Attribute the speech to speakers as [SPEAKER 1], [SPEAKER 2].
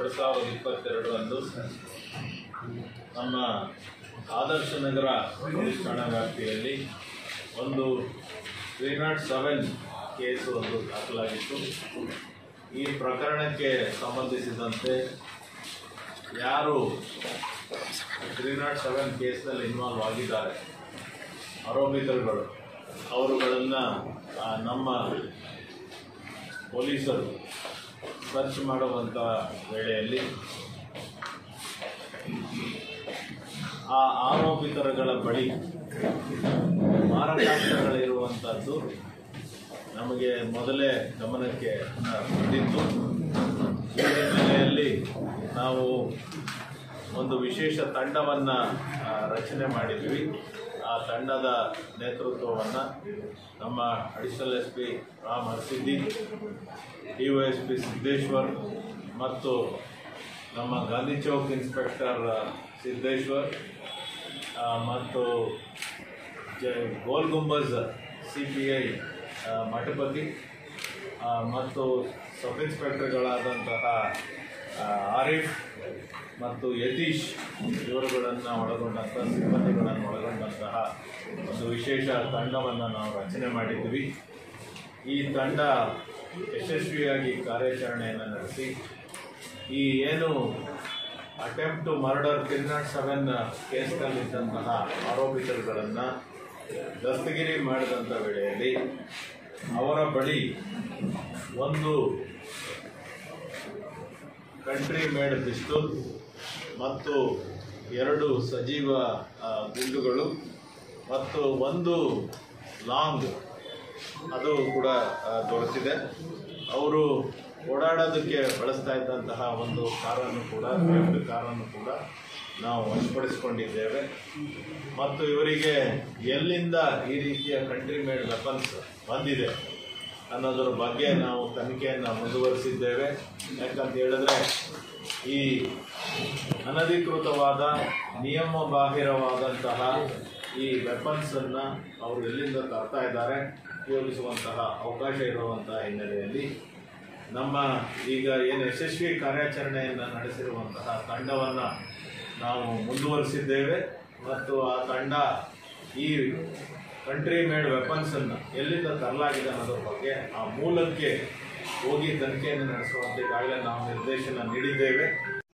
[SPEAKER 1] ಎರಡು ಸಾವಿರದ ಇಪ್ಪತ್ತೆರಡರಂದು ನಮ್ಮ ಆದರ್ಶ ನಗರ ಪೊಲೀಸ್ ಠಾಣಾ ವ್ಯಾಪ್ತಿಯಲ್ಲಿ ಒಂದು ತ್ರೀ ನಾಟ್ ಸೆವೆನ್ ಕೇಸು ಒಂದು ದಾಖಲಾಗಿತ್ತು ಈ ಪ್ರಕರಣಕ್ಕೆ ಸಂಬಂಧಿಸಿದಂತೆ ಯಾರು ತ್ರೀ ನಾಟ್ ಸೆವೆನ್ ಕೇಸ್ನಲ್ಲಿ ಇನ್ವಾಲ್ವ್ ಆಗಿದ್ದಾರೆ ಆರೋಪಿತರುಗಳು ಅವರುಗಳನ್ನು ನಮ್ಮ ಪೊಲೀಸರು ಸರ್ಚ್ ಮಾಡುವಂಥ ವೇಳೆಯಲ್ಲಿ ಆ ಆರೋಪಿತರುಗಳ ಬಳಿ ಮಾರಕಾಸ್ತ್ರಗಳಿರುವಂಥದ್ದು ನಮಗೆ ಮೊದಲೇ ಗಮನಕ್ಕೆ ಬಂದಿತ್ತು ಈ ಹಿನ್ನೆಲೆಯಲ್ಲಿ ನಾವು ಒಂದು ವಿಶೇಷ ತಂಡವನ್ನು ರಚನೆ ಮಾಡಿದ್ವಿ ಆ ತಂಡದ ನೇತೃತ್ವವನ್ನು ನಮ್ಮ additional S P Ram Harsiddhi D Y S P Siddeshwar ಮತ್ತು ನಮ್ಮ ಗಾಂಧಿ ಚೌಕ್ ಇನ್ಸ್ಪೆಕ್ಟರ್ ಸಿದ್ದೇಶ್ವರ್ ಆ, ಮತ್ತು ಜ Gol Gumbaz C P I Mathapati ಆ, ಮತ್ತು ಸಬ್ ಇನ್ಸ್ಪೆಕ್ಟರ್ಗಳಾದಂತಹ ಆ, ಆರಿಫ್ ಮತ್ತು ಯತೀಶ್ ಇವರುಗಳನ್ನು ಒಳಗೊಂಡಂಥ ಸಿಬ್ಬಂದಿಗಳನ್ನು ಒಳಗೊಂಡಂತಹ ಒಂದು ವಿಶೇಷ ತಂಡವನ್ನು ನಾವು ರಚನೆ ಮಾಡಿದ್ವಿ ಈ ತಂಡ ಯಶಸ್ವಿಯಾಗಿ ಕಾರ್ಯಾಚರಣೆಯನ್ನು ನಡೆಸಿ ಈ ಏನು attempt to murder three not seven ಕೇಸ್ನಲ್ಲಿದ್ದಂತಹ ಆರೋಪಿತರುಗಳನ್ನು ದಸ್ತಗಿರಿ ಮಾಡಿದಂಥ ವೇಳೆಯಲ್ಲಿ ಅವರ ಬಳಿ ಒಂದು ಕಂಟ್ರಿ ಮೇಡ್ ಪಿಸ್ತೂಲ್ ಮತ್ತು ಎರಡು ಸಜೀವ ಆ, ಗುಂಡುಗಳು ಮತ್ತು ಒಂದು ಲಾಂಗ್ ಅದು ಕೂಡ ಆ, ದೊರೆತಿದೆ ಅವರು ಓಡಾಡೋದಕ್ಕೆ ಬಳಸ್ತಾ ಇದ್ದಂತಹ ಒಂದು ಕಾರನ್ನು ಕೂಡ ಸ್ವಿಫ್ಟ್ ಕಾರನ್ನು ಕೂಡ ನಾವು ವಶಪಡಿಸಿಕೊಂಡಿದ್ದೇವೆ ಮತ್ತು ಇವರಿಗೆ ಎಲ್ಲಿಂದ ಈ ರೀತಿಯ ಕಂಟ್ರಿ ಮೇಡ್ ವೆಪನ್ಸ್ ಬಂದಿದೆ ಅನ್ನೋದರ ಬಗ್ಗೆ ನಾವು ತನಿಖೆಯನ್ನು ಮುಂದುವರಿಸಿದ್ದೇವೆ ಯಾಕಂತ ಹೇಳಿದ್ರೆ ಈ ಅನಧಿಕೃತವಾದ ನಿಯಮ ಬಾಹಿರವಾದಂತಹ ಈ ವೆಪನ್ಸನ್ನು ಅವರು ಎಲ್ಲಿಂದ ತರ್ತಾ ಇದ್ದಾರೆ ಉಪಯೋಗಿಸುವಂತಹ ಅವಕಾಶ ಇರುವಂತಹ ಹಿನ್ನೆಲೆಯಲ್ಲಿ ನಮ್ಮ ಈಗ ಏನು ಯಶಸ್ವಿ ಕಾರ್ಯಾಚರಣೆಯನ್ನು ನಡೆಸಿರುವಂತಹ ತಂಡವನ್ನು ನಾವು ಮುಂದುವರಿಸಿದ್ದೇವೆ ಮತ್ತು ಆ ತಂಡ ಈ ಕಂಟ್ರಿ ಮೇಡ್ ವೆಪನ್ಸನ್ನು ಎಲ್ಲಿಂದ ತರಲಾಗಿದೆ ಅನ್ನೋದ್ರ ಬಗ್ಗೆ ಆ ಮೂಲಕ್ಕೆ ಹೋಗಿ ತನಿಖೆಯನ್ನು ನಡೆಸುವಂತೆ ಈಗಾಗಲೇ ನಾವು ನಿರ್ದೇಶನ ನೀಡಿದ್ದೇವೆ